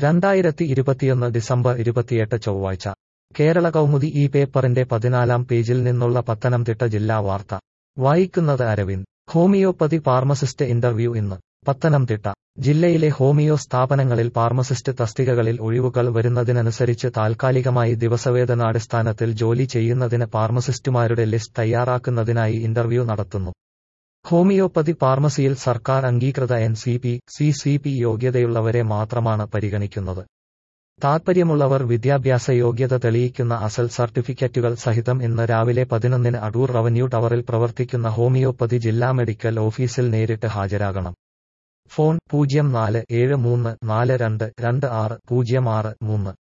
രണ്ടായിരത്തി ഇരുപത്തിയൊന്ന് ഡിസംബർ ഇരുപത്തിയെട്ട് ചൊവ്വാഴ്ച കേരള കൗമുദി ഈ പേപ്പറിന്റെ പതിനാലാം പേജിൽ നിന്നുള്ള പത്തനംതിട്ട ജില്ലാ വാർത്ത വായിക്കുന്നത് അരവിന്ദ് ഹോമിയോപ്പതി ഫാർമസിസ്റ്റ് ഇന്റർവ്യൂ ഇന്ന് പത്തനംതിട്ട ജില്ലയിലെ ഹോമിയോ സ്ഥാപനങ്ങളിൽ ഫാർമസിസ്റ്റ് തസ്തികകളിൽ ഒഴിവുകൾ വരുന്നതിനനുസരിച്ച് താൽക്കാലികമായി ദിവസവേതനാടിസ്ഥാനത്തിൽ ജോലി ചെയ്യുന്നതിന് ഫാർമസിസ്റ്റുമാരുടെ ലിസ്റ്റ് തയ്യാറാക്കുന്നതിനായി ഇന്റർവ്യൂ നടത്തുന്നു ഹോമിയോപ്പതി ഫാർമസിയിൽ സർക്കാർ അംഗീകൃത N C P C C P യോഗ്യതയുള്ളവരെ മാത്രമാണ് പരിഗണിക്കുന്നത് താൽപ്പര്യമുള്ളവർ വിദ്യാഭ്യാസ യോഗ്യത തെളിയിക്കുന്ന അസൽ സർട്ടിഫിക്കറ്റുകൾ സഹിതം ഇന്ന് രാവിലെ പതിനൊന്നിന് അടൂർ റവന്യൂ ടവറിൽ പ്രവർത്തിക്കുന്ന ഹോമിയോപ്പതി ജില്ലാ മെഡിക്കൽ ഓഫീസിൽ നേരിട്ട് ഹാജരാകണം ഫോൺ പൂജ്യം നാല് ഏഴ് മൂന്ന് നാല് രണ്ട് രണ്ട് ആറ് പൂജ്യം ആറ് മൂന്ന്